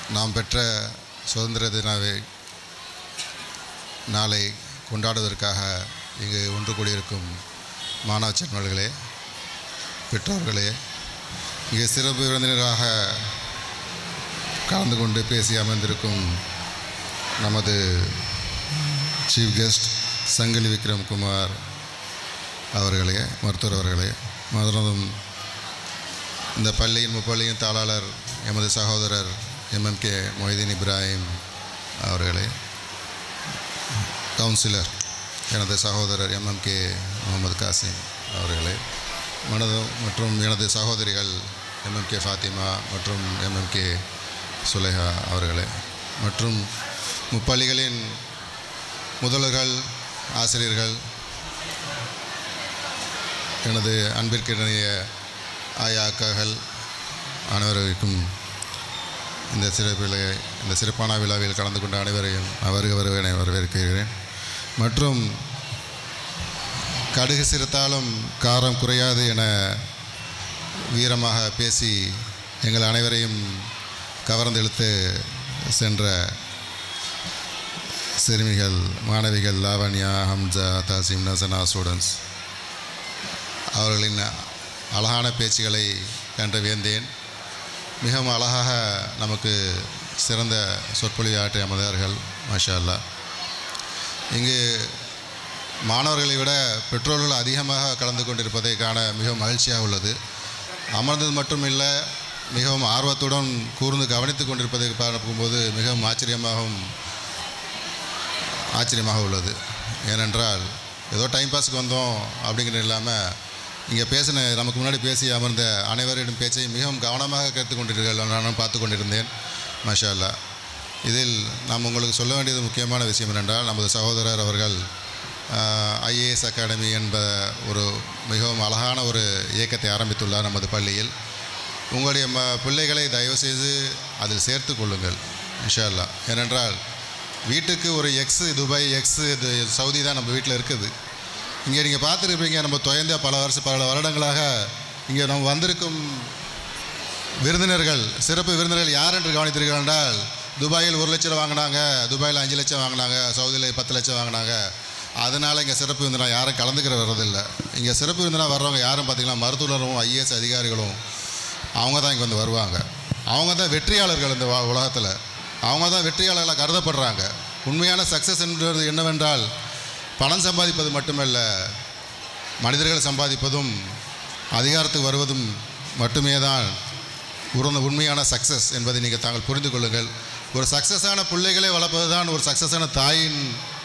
நாம் பெற்ற சுதந்திர தினாவை நாளை கொண்டாடுவதற்காக இங்கு ஒன்று கூடியிருக்கும் மாணவ செல்வர்களே பெற்றோர்களே இங்கே சிறப்பு விருந்தினராக கலந்து கொண்டு பேசி அமர்ந்திருக்கும் நமது சீஃப் கெஸ்ட் சங்கிலி விக்ரம் குமார் அவர்களே மருத்துவர் அவர்களே மற்றும் இந்த பள்ளியின் முப்பள்ளியின் தாளாளர் எமது சகோதரர் எம்எம்கே மொய்தீன் இப்ராஹிம் அவர்களே கவுன்சிலர் எனது சகோதரர் எம்எம்கே முகமது காசிம் அவர்களே மனது மற்றும் எனது சகோதரிகள் எம்எம்கே ஃபாத்திமா மற்றும் எம்எம்கே சுலேஹா அவர்களே மற்றும் முப்பள்ளிகளின் முதல்வர்கள் ஆசிரியர்கள் எனது அன்பிற்கிணைய ஆயா அக்காகள் அனைவருக்கும் இந்த சிறப்பில் இந்த சிறப்பான விழாவில் கலந்து கொண்ட அனைவரையும் அவருக்கு வருவனை வரவேற்கிறேன் மற்றும் கடுகு சிறுத்தாலும் காரம் குறையாது என வீரமாக பேசி எங்கள் அனைவரையும் கவர்ந்தெழுத்து சென்ற சிறுமிகள் மாணவிகள் லாவண்யா ஹம்சா தாசிம் நசனா ஸ்டூடெண்ட்ஸ் அவர்களின் அழகான பேச்சுகளை கண்டு வியந்தேன் மிகவும் அழகாக நமக்கு சிறந்த சொற்பொழிவு ஆற்றிய அமர்ந்தார்கள் மாஷா அல்லா இங்கு மாணவர்களை விட பெற்றோர்கள் அதிகமாக கலந்து கொண்டிருப்பதை காண மிகவும் மகிழ்ச்சியாக உள்ளது அமர்ந்தது மட்டும் இல்லை மிகவும் ஆர்வத்துடன் கூர்ந்து கவனித்து கொண்டிருப்பதை பார்க்கும்போது மிகவும் ஆச்சரியமாகவும் ஆச்சரியமாக உள்ளது ஏனென்றால் ஏதோ டைம் பாஸ்க்கு வந்தோம் அப்படிங்கிறது இல்லாமல் இங்கே பேசின நமக்கு முன்னாடி பேசி அமர்ந்த அனைவரிடம் பேச்சை மிகவும் கவனமாக கேட்டு கொண்டிருக்கிறீர்கள் நானும் பார்த்து கொண்டிருந்தேன் மாஷா அல்லா இதில் நாம் உங்களுக்கு சொல்ல வேண்டியது முக்கியமான விஷயம் என்னென்றால் நமது சகோதரர் அவர்கள் ஐஏஎஸ் அகாடமி என்ப ஒரு மிகவும் அழகான ஒரு இயக்கத்தை ஆரம்பித்துள்ளார் நமது பள்ளியில் உங்களுடைய ம பிள்ளைகளை தயவுசெய்து அதில் சேர்த்து கொள்ளுங்கள் இன்ஷா அல்லா ஏனென்றால் வீட்டுக்கு ஒரு எக்ஸு துபாய் எக்ஸு இது சவுதி தான் நம்ம வீட்டில் இருக்குது இங்கே நீங்கள் பார்த்துருப்பீங்க நம்ம தொயந்த பல வருஷம் பல வருடங்களாக இங்கே நம்ம வந்திருக்கும் விருந்தினர்கள் சிறப்பு விருந்தினர்கள் யார் என்று கவனித்திருக்கிறார்கள் என்றால் துபாயில் ஒரு லட்சம் வாங்கினாங்க துபாயில் அஞ்சு லட்சம் வாங்கினாங்க சவுதியில் பத்து லட்சம் வாங்கினாங்க அதனால் இங்கே சிறப்பு விருந்தினா யாரும் கலந்துக்கிற வர்றதில்லை இங்கே சிறப்பு விருந்தினா வர்றவங்க யாரும் பார்த்திங்கன்னா மருத்துவரும் ஐஏஎஸ் அதிகாரிகளும் அவங்க தான் இங்கே வந்து வருவாங்க அவங்க தான் வெற்றியாளர்கள் இந்த உலகத்தில் அவங்க தான் வெற்றியாளர்களாக கருதப்படுறாங்க உண்மையான சக்ஸஸ் என்றது என்னவென்றால் பணம் சம்பாதிப்பது மட்டுமல்ல மனிதர்கள் சம்பாதிப்பதும் அதிகாரத்துக்கு வருவதும் மட்டுமே தான் உறந்த உண்மையான சக்ஸஸ் என்பதை நீங்கள் தாங்கள் புரிந்து கொள்ளுங்கள் ஒரு சக்ஸஸான பிள்ளைகளை வளர்ப்பது தான் ஒரு சக்ஸஸான தாயின்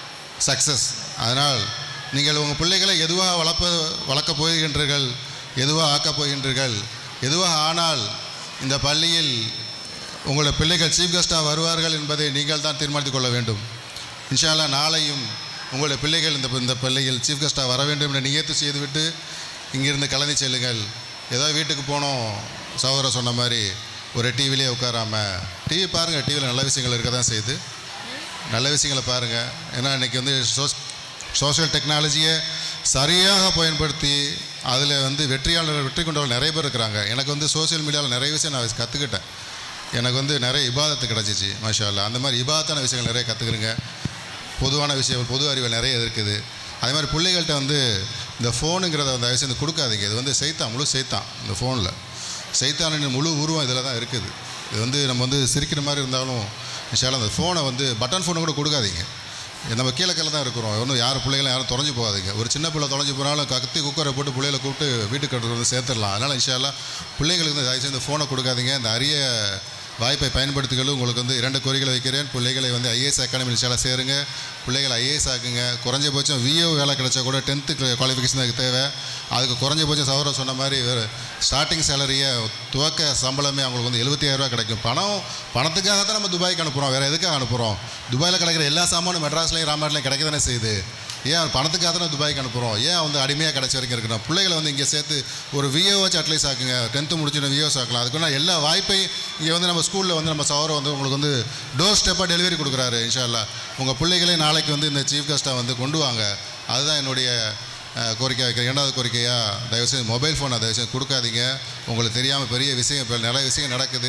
சக்ஸஸ் அதனால் நீங்கள் உங்கள் பிள்ளைகளை எதுவாக வளர்ப்ப வளர்க்கப் போகின்றீர்கள் எதுவாக ஆக்கப் போகின்றீர்கள் எதுவாக ஆனால் இந்த பள்ளியில் உங்களுடைய பிள்ளைகள் சீஃப் கெஸ்ட்டாக வருவார்கள் என்பதை நீங்கள் தான் தீர்மானித்துக் கொள்ள வேண்டும் இன்ஷால்லா நாளையும் உங்களுடைய பிள்ளைகள் இந்த இந்த பள்ளியில் சீஃப் கெஸ்ட்டாக வர வேண்டும் என்ற நியத்து செய்துவிட்டு இங்கிருந்து கலந்து செல்லுங்கள் ஏதோ வீட்டுக்கு போனோம் சகோதரர் சொன்ன மாதிரி ஒரு டிவிலே உட்காராமல் டிவி பாருங்கள் டிவியில் நல்ல விஷயங்கள் இருக்க தான் செய்யுது நல்ல விஷயங்களை பாருங்கள் ஏன்னா இன்றைக்கி வந்து சோஸ் சோஷியல் டெக்னாலஜியை சரியாக பயன்படுத்தி அதில் வந்து வெற்றியாளர் வெற்றி கொண்டவர்கள் நிறைய பேர் இருக்கிறாங்க எனக்கு வந்து சோஷியல் மீடியாவில் நிறைய விஷயம் நான் கற்றுக்கிட்டேன் எனக்கு வந்து நிறைய இபாதத்து கிடச்சிச்சு மாஷா அல்லா அந்த மாதிரி இபாதத்தான விஷயங்கள் நிறைய கற்றுக்குறீங்க பொதுவான விஷயங்கள் பொது அறிவு நிறைய இருக்குது அதே மாதிரி பிள்ளைகள்கிட்ட வந்து இந்த ஃபோனுங்கிறத வந்து தயவு செய்து கொடுக்காதீங்க இது வந்து செய்தான் முழு செய்தான் இந்த ஃபோனில் செய்தானின் முழு உருவம் இதில் தான் இருக்குது இது வந்து நம்ம வந்து சிரிக்கிற மாதிரி இருந்தாலும் விஷயம் அந்த ஃபோனை வந்து பட்டன் ஃபோனை கூட கொடுக்காதீங்க நம்ம கீழே கீழே தான் இருக்கிறோம் ஒன்றும் யார் பிள்ளைகளும் யாரும் தொலைஞ்சு போகாதீங்க ஒரு சின்ன பிள்ளை தொலைஞ்சு போனாலும் கத்தி குக்கரை போட்டு பிள்ளைகளை கூப்பிட்டு வீட்டுக்கு கட்டுறது வந்து சேர்த்துடலாம் அதனால் இன்ஷால்லா பிள்ளைகளுக்கு வந்து தயவுசெய்து இந்த ஃபோனை கொடுக்காதீங்க இந்த அரிய வாய்ப்பை பயன்படுத்திக்கொள்ள உங்களுக்கு வந்து இரண்டு கோரிக்கைகளை வைக்கிறேன் பிள்ளைகளை வந்து ஐஏஎஸ் அகாடமி சேலை சேருங்க பிள்ளைகளை ஐஏஎஸ் ஆக்குங்க குறைஞ்சபட்சம் விஓ வேலை கிடைச்சா கூட டென்த்து குவாலிஃபிகேஷன் அதுக்கு தேவை அதுக்கு குறைஞ்சபட்சம் சௌரம் சொன்ன மாதிரி வேறு ஸ்டார்டிங் சேலரியை துவக்க சம்பளமே அவங்களுக்கு வந்து எழுபத்தி கிடைக்கும் பணம் பணத்துக்காக தான் நம்ம துபாய்க்கு அனுப்புகிறோம் வேறு எதுக்காக அனுப்புகிறோம் துபாயில் கிடைக்கிற எல்லா சாமானும் மெட்ராஸ்லையும் ராமாட்லையும் கிடைக்க தானே செய்யுது ஏன் பணத்துக்காக தானே துபாய்க்கு அனுப்புகிறோம் ஏன் வந்து அடிமையாக கிடைச்ச வரைக்கும் இருக்கணும் பிள்ளைகளை வந்து இங்கே சேர்த்து ஒரு விஓ வச்சு அட்லைஸ் ஆக்குங்க டென்த்து முடிச்சுட்டு விஓஸ் ஆக்கலாம் அதுக்குன்னா எல்லா வாய்ப்பையும் இங்கே வந்து நம்ம ஸ்கூலில் வந்து நம்ம சவரம் வந்து உங்களுக்கு வந்து டோர் ஸ்டெப்பாக டெலிவரி கொடுக்குறாரு இன்ஷால்லா உங்கள் பிள்ளைகளை நாளைக்கு வந்து இந்த சீஃப் கெஸ்ட்டாக வந்து கொண்டு வாங்க அதுதான் என்னுடைய கோரிக்கை வைக்கிறேன் இரண்டாவது கோரிக்கையாக தயவுசெய்து மொபைல் ஃபோனை தயவுசெய்து கொடுக்காதீங்க உங்களுக்கு தெரியாமல் பெரிய விஷயம் இப்போ நிறைய விஷயம் நடக்குது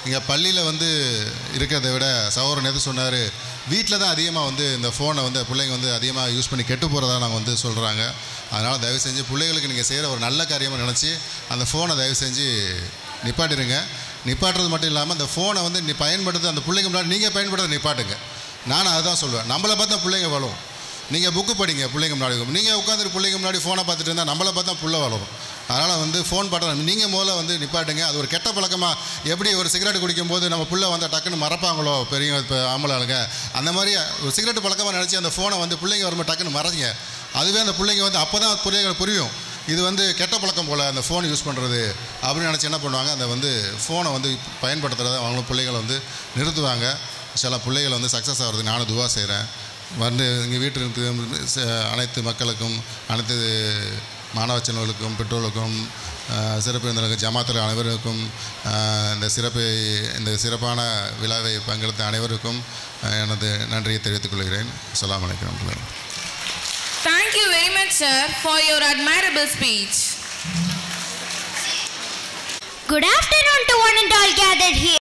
இங்கே பள்ளியில் வந்து இருக்கிறத விட சகோதரன் எது சொன்னார் வீட்டில் தான் அதிகமாக வந்து இந்த ஃபோனை வந்து பிள்ளைங்க வந்து அதிகமாக யூஸ் பண்ணி கெட்டு போகிறதா நாங்கள் வந்து சொல்கிறாங்க அதனால் தயவு செஞ்சு பிள்ளைகளுக்கு நீங்கள் செய்கிற ஒரு நல்ல காரியமாக நினச்சி அந்த ஃபோனை தயவு செஞ்சு நிப்பாட்டிடுங்க நிப்பாட்டுறது மட்டும் இல்லாமல் அந்த ஃபோனை வந்து நீ பயன்படுத்த அந்த பிள்ளைங்க முன்னாடி நீங்கள் பயன்படுத்த நிப்பாட்டுங்க நானும் அதுதான் சொல்லுவேன் நம்மளை பார்த்தா பிள்ளைங்க வளரும் நீங்கள் புக்கு படிங்க பிள்ளைங்க முன்னாடி நீங்கள் உட்காந்துட்டு பிள்ளைங்க முன்னாடி ஃபோனை பார்த்துட்டு இருந்தால் நம்மளை பார்த்தா புள்ள வளரும் அதனால் வந்து ஃபோன் பண்ணுற நீங்கள் முதல்ல வந்து நிப்பாட்டுங்க அது ஒரு கெட்ட பழக்கமாக எப்படி ஒரு சிகரெட் குடிக்கும்போது நம்ம புள்ள வந்தால் டக்குன்னு மறப்பாங்களோ பெரிய இப்போ ஆம்பளை ஆளுங்க அந்த மாதிரி ஒரு சிகரெட் பழக்கமாக நினச்சி அந்த ஃபோனை வந்து பிள்ளைங்க வரும்போது டக்குன்னு மறைங்க அதுவே அந்த பிள்ளைங்க வந்து அப்போ தான் பிள்ளைங்க புரியும் இது வந்து கெட்ட பழக்கம் போல் அந்த ஃபோன் யூஸ் பண்ணுறது அப்படின்னு நினச்சி என்ன பண்ணுவாங்க அந்த வந்து ஃபோனை வந்து பயன்படுத்துகிறத அவங்களும் பிள்ளைகளை வந்து நிறுத்துவாங்க சில பிள்ளைகள் வந்து சக்ஸஸ் ஆகிறதுக்கு நானும் துவா செய்கிறேன் வந்து எங்கள் வீட்டிற்கு ச- அனைத்து மக்களுக்கும் அனைத்து மாணவ செல்வர்களுக்கும் பெற்றோர்களுக்கும் அஹ், சிறப்பு விருந்தினருக்கு ஜமாத்தில் அனைவருக்கும் அஹ், இந்த சிறப்பு இந்த சிறப்பான விழாவை பங்கெடுத்த அனைவருக்கும் அஹ், எனது நன்றியை தெரிவித்துக் கொள்கிறேன் அஸ்ஸலாமு அலைக்கும் வரஹ்மத்துல்லாஹி Thank you very much, sir, for your admirable speech. Good afternoon to one and all gathered here.